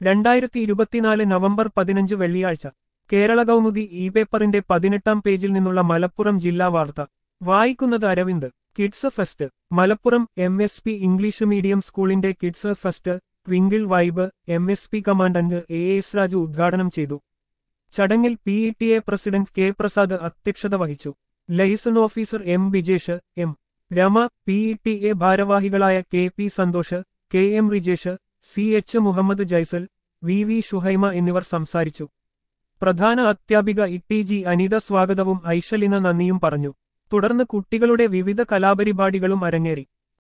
രണ്ടായിരത്തി ഇരുപത്തിനാല് നവംബർ പതിനഞ്ച് വെള്ളിയാഴ്ച കേരള കൗമുദി ഇ പേപ്പറിന്റെ പതിനെട്ടാം പേജിൽ നിന്നുള്ള മലപ്പുറം ജില്ലാ വാർത്ത വായിക്കുന്നത് Aravind kids fest Malappuram M S P English medium സ്കൂളിന്റെ kids fest twinkle vibe M S P commandant A S Raju ഉദ്ഘാടനം ചെയ്തു ചടങ്ങിൽ P E T A president K Prasad അധ്യക്ഷത വഹിച്ചു liaison officer M Bijesh M Rama P E T A ഭാരവാഹികളായ K P Santhosh K M Rijesh C H Muhammad Jaisal V V Shuhaima എന്നിവർ സംസാരിച്ചു പ്രധാന അധ്യാപിക ഇ ജി അനിത സ്വാഗതവും ഐഷലിന നന്ദിയും പറഞ്ഞു തുടർന്ന് കുട്ടികളുടെ വിവിധ കലാപരിപാടികളും അരങ്ങേറി